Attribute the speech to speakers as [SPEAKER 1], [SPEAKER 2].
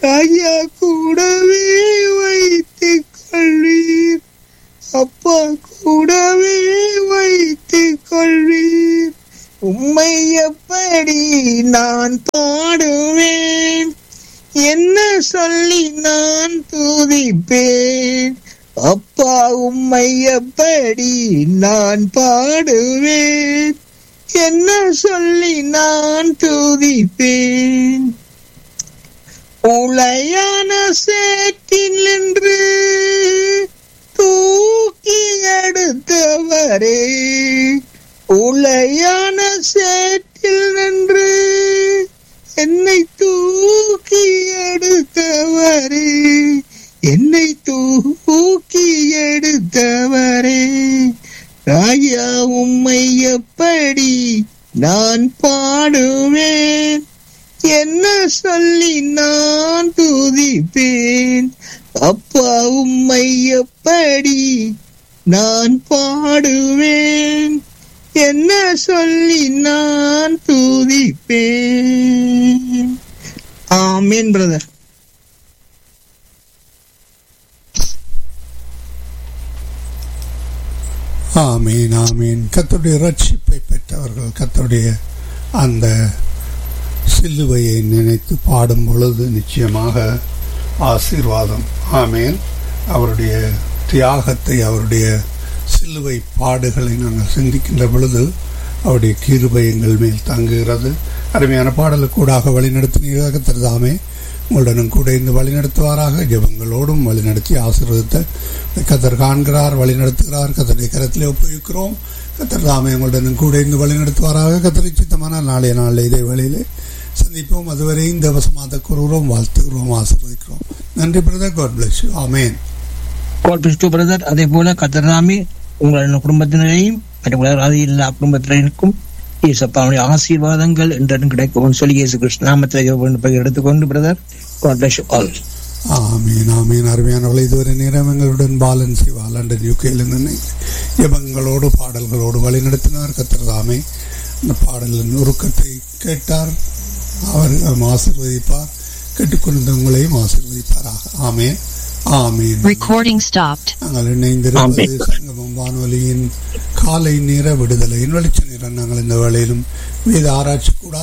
[SPEAKER 1] ராஜா கூடவே வைத்துக் கொள்வீர் அப்பா கூடவே வைத்துக் கொள்வீர் உம்மை எப்படி நான் பாடுவேன் என்ன சொல்லி நான் துதிப்பேன் அப்பா உம்மை எப்படி நான் பாடுவேன் என்ன சொல்லி நான் துதிப்பேன் உளையான சேற்றில் நின்று தூக்கி எடுத்தவரே உளையான சேற்றில் நின்று என்னை தூக்கி எடுத்தவரே என்னை தூக்கி எடுத்தவரே ராஜா உம்மை எப்படி நான் பாடுவேன் என்ன சொல்லி நான் துதிப்பேன் அப்பா உம்மை எப்படி நான் பாடுவேன் என்ன சொல்லி நான் துதிப்பேன் ஆமீன் பிரதர்
[SPEAKER 2] ஆமீன் ஆமீன் கத்தருடைய ரட்சிப்பை பெற்றவர்கள் கத்தருடைய அந்த சிலுவையை நினைத்து பாடும் பொழுது நிச்சயமாக ஆசீர்வாதம் ஆமேன் அவருடைய தியாகத்தை அவருடைய சிலுவை பாடுகளை நாங்கள் சிந்திக்கின்ற பொழுது அவருடைய கிருபை எங்கள் மேல் தங்குகிறது அருமையான பாடலுக்கூடாக வழிநடத்தினீராக திருதாமே உங்களுடனும் கூட இருந்து வழிநடத்துவாராக ஜெபங்களோடும் வழிநடத்தி ஆசீர்வதித்த கத்தர் காண்கிறார் வழிநடத்துகிறார் கத்தருடைய கரத்திலே ஒப்புவிக்கிறோம் கத்தர் தாமே உங்களுடனும் கூட இருந்து வழிநடத்துவாராக கத்தரை சித்தமான நாளைய நாளில் இதே வேளையிலே சந்திப்போம் அதுவரை இந்த வசமாக கூறுகிறோம் வாழ்த்துகிறோம் ஆசீர்வதிக்கிறோம் நன்றி brother God bless you amen
[SPEAKER 1] God bless you, brother. அதே போல கத்தர்தாமே உங்களின் குடும்பத்தினரையும் மற்றும் உலக எல்லா குடும்பத்தினருக்கும் இயேசப்பாவுடைய ஆசீர்வாதங்கள் என்றும் கிடைக்கும் சொல்லி இயேசு கிருஷ்ண நாமத்தில் எடுத்துக்கொண்டு brother God bless you all.
[SPEAKER 2] ஆமீன் ஆமீன் அருமையானவர்களை இதுவரை நேரம் எங்களுடன் பாலன் சிவா லண்டன் யூகேயிலிருந்து ஜபங்களோடு பாடல்களோடு வழிநடத்தினார் கத்திரதாமே அந்த பாடலின் உருக்கத்தை கேட்டார் அவர் ஆசீர்வதிப்பார் கேட்டுக்கொண்ட உங்களையும் ஆசீர்வதிப்பாராக ஆமேன் ஆமீன்
[SPEAKER 3] Recording stopped.
[SPEAKER 2] நாங்கள் இணைந்திருப்பது சங்கமம் வானொலியின் காலை நேர விடுதலையின் வெளிச்ச நேரம் நாங்கள் இந்த வேளையிலும் வேத ஆராய்ச்சி கூட